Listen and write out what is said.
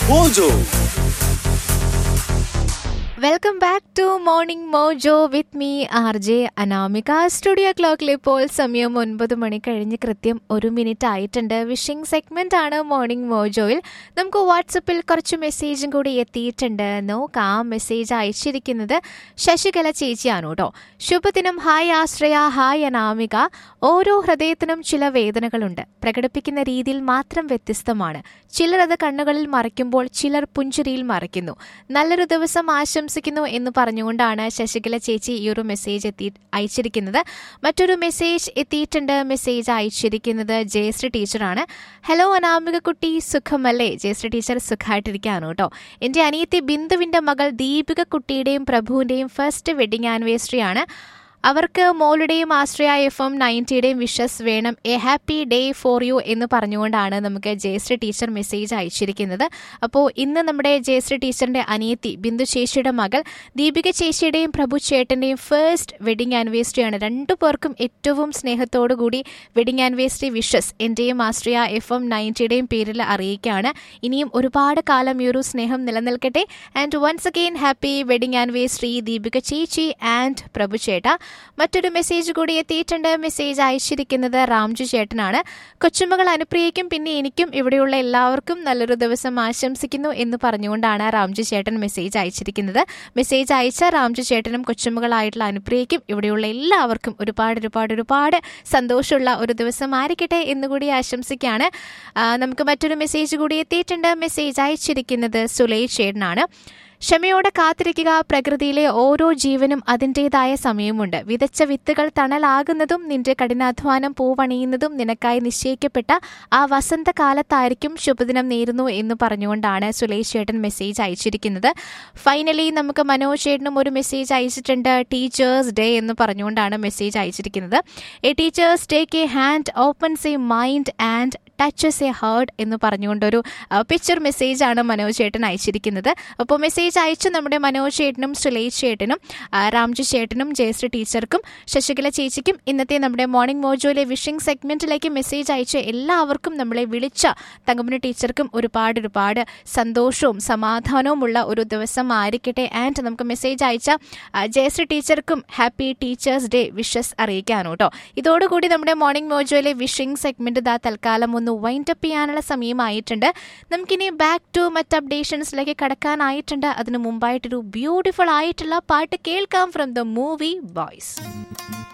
Mojo. Welcome back to morning Mojo with me R J Anamika studio ക്ലോക്കിൽ ഇപ്പോൾ സമയം ഒൻപത് മണി കഴിഞ്ഞ് കൃത്യം ഒരു മിനിറ്റ് ആയിട്ടുണ്ട് വിഷിംഗ് സെഗ്മെന്റ് ആണ് മോർണിംഗ് മോജോയിൽ നമുക്ക് വാട്സപ്പിൽ കുറച്ച് മെസ്സേജും കൂടി എത്തിയിട്ടുണ്ട് നോക്കാം മെസ്സേജ് അയച്ചിരിക്കുന്നത് ശശികല ചേച്ചിയാണ് കേട്ടോ ശുഭദിനം ഹായ് ആശ്രയ ഹായ് അനാമിക ഓരോ ഹൃദയത്തിനും ചില വേദനകളുണ്ട് പ്രകടിപ്പിക്കുന്ന രീതിയിൽ മാത്രം വ്യത്യസ്തമാണ് ചിലർ അത് കണ്ണുകളിൽ മറയ്ക്കുമ്പോൾ ചിലർ പുഞ്ചിരിയിൽ മറയ്ക്കുന്നു നല്ലൊരു ദിവസം ആശംസിക്കുന്നു എന്ന് പറഞ്ഞുകൊണ്ടാണ് ശശികല ചേച്ചി ഈ ഒരു മെസ്സേജ് എത്തി അയച്ചിരിക്കുന്നത് മറ്റൊരു മെസ്സേജ് എത്തിയിട്ടുണ്ട് മെസ്സേജ് അയച്ചിരിക്കുന്നത് ജയശ്രീ ടീച്ചറാണ് ഹലോ അനാമിക കുട്ടി സുഖമല്ലേ ജയശ്രീ ടീച്ചർ സുഖമായിട്ടിരിക്കുകയാണ് കേട്ടോ എൻ്റെ അനിയത്തി ബിന്ദുവിൻ്റെ മകൾ ദീപിക കുട്ടിയുടെയും പ്രഭുവിൻ്റെയും ഫസ്റ്റ് വെഡിങ് ആനിവേഴ്സറി ആണ് അവർക്ക് മോളുടെയും ആശ്രയ എഫ് എം നയൻറ്റിയുടെയും വിഷസ് വേണം a happy day for you എന്ന് പറഞ്ഞുകൊണ്ടാണ് നമുക്ക് ജയശ്രീ ടീച്ചർ മെസ്സേജ് അയച്ചിരിക്കുന്നത് അപ്പോൾ ഇന്ന് നമ്മുടെ ജയശ്രീ ടീച്ചറിന്റെ അനിയത്തി ബിന്ദു ചേച്ചിയുടെ മകൾ ദീപിക ചേച്ചിയുടെയും പ്രഭു ചേട്ടന്റെയും ഫസ്റ്റ് വെഡിങ് ആനിവേഴ്സറി ആണ് രണ്ടു പേർക്കും ഏറ്റവും സ്നേഹത്തോടു കൂടി വെഡിങ് ആനിവേഴ്സറി വിഷസ് എന്റെയും ആശ്രയ എഫ് എം നയൻറ്റിയുടെയും പേരിൽ അറിയിക്കുകയാണ് ഇനിയും ഒരുപാട് കാലം ഈ ഒരു സ്നേഹം നിലനിൽക്കട്ടെ and once again happy wedding anniversary Deepika ചേച്ചി ആൻഡ് പ്രഭു ചേട്ട മറ്റൊരു മെസ്സേജ് കൂടി എത്തിയിട്ടുണ്ട് മെസ്സേജ് അയച്ചിരിക്കുന്നത് രാംജു ചേട്ടനാണ് കൊച്ചുമകൾ അനുപ്രിയയ്ക്കും പിന്നെ എനിക്കും ഇവിടെയുള്ള എല്ലാവർക്കും നല്ലൊരു ദിവസം ആശംസിക്കുന്നു എന്ന് പറഞ്ഞുകൊണ്ടാണ് രാംജു ചേട്ടൻ മെസ്സേജ് അയച്ചിരിക്കുന്നത് മെസ്സേജ് അയച്ച രാംജു ചേട്ടനും കൊച്ചുമകളായിട്ടുള്ള അനുപ്രിയയ്ക്കും ഇവിടെയുള്ള എല്ലാവർക്കും ഒരുപാട് ഒരുപാട് ഒരുപാട് സന്തോഷമുള്ള ഒരു ദിവസം ആയിരിക്കട്ടെ എന്നുകൂടി ആശംസിക്കുകയാണ് ആ, നമുക്ക് മറ്റൊരു മെസ്സേജ് കൂടി എത്തിയിട്ടുണ്ട് മെസ്സേജ് അയച്ചിരിക്കുന്നത് സുലൈ ചേട്ടനാണ് ക്ഷമയോടെ കാത്തിരിക്കുക പ്രകൃതിയിലെ ഓരോ ജീവനും അതിൻ്റെതായ സമയമുണ്ട് വിതച്ച വിത്തുകൾ തണലാകുന്നതും നിന്റെ കഠിനാധ്വാനം പൂവണിയുന്നതും നിനക്കായി നിശ്ചയിക്കപ്പെട്ട ആ വസന്തകാലത്തായിരിക്കും ശുഭദിനം നേരുന്നു എന്ന് പറഞ്ഞുകൊണ്ടാണ് സുലേഷ് ചേട്ടൻ മെസ്സേജ് അയച്ചിരിക്കുന്നത് ഫൈനലി നമുക്ക് മനോജ് ചേട്ടനും ഒരു മെസ്സേജ് അയച്ചിട്ടുണ്ട് ടീച്ചേഴ്സ് ഡേ എന്ന് പറഞ്ഞുകൊണ്ടാണ് മെസ്സേജ് അയച്ചിരിക്കുന്നത് a teachers take a hand opens a mind and touches a heart എന്ന് പറഞ്ഞുകൊണ്ടൊരു പിക്ചർ മെസ്സേജ് ആണ് മനോജ് ചേട്ടൻ അയച്ചിരിക്കുന്നത് അപ്പോൾ മെസ്സേജ് അയച്ചു നമ്മുടെ മനോജ് ചേട്ടനും സുലേഷ് ചേട്ടനും ആ, രാംജു ചേട്ടനും ജയശ്രീ ടീച്ചർക്കും ശശികല ചേച്ചിക്കും ഇന്നത്തെ നമ്മുടെ മോർണിംഗ് മോജോയിലെ വിഷിംഗ് സെഗ്മെന്റിലേക്ക് മെസ്സേജ് അയച്ച എല്ലാവർക്കും നമ്മളെ വിളിച്ച തങ്കമണി ടീച്ചർക്കും ഒരുപാട് ഒരുപാട് സന്തോഷവും സമാധാനവും ഉള്ള ഒരു ദിവസം ആയിരിക്കട്ടെ ആൻഡ് നമുക്ക് മെസ്സേജ് അയച്ച ആ, ജയശ്രീ ടീച്ചർക്കും ഹാപ്പി ടീച്ചേഴ്സ് ഡേ വിഷസ് അറിയിക്കാനോ കേട്ടോ ഇതോടുകൂടി നമ്മുടെ മോർണിംഗ് മോജോയിലെ വിഷിംഗ് സെഗ്മെന്റ് ദാ തൽക്കാലം ഒന്ന് വൈൻഡ് അപ്പ് ചെയ്യാനുള്ള സമയമായിട്ടുണ്ട് നമുക്കിനി ബാക്ക് ടു മറ്റ് അപ്ഡേഷൻസിലേക്ക് കടക്കാനായിട്ടുണ്ട് അതിനു മുമ്പായിട്ടൊരു ബ്യൂട്ടിഫുൾ ആയിട്ടുള്ള പാട്ട് കേൾക്കാം ഫ്രം ദ മൂവി ബോയ്സ്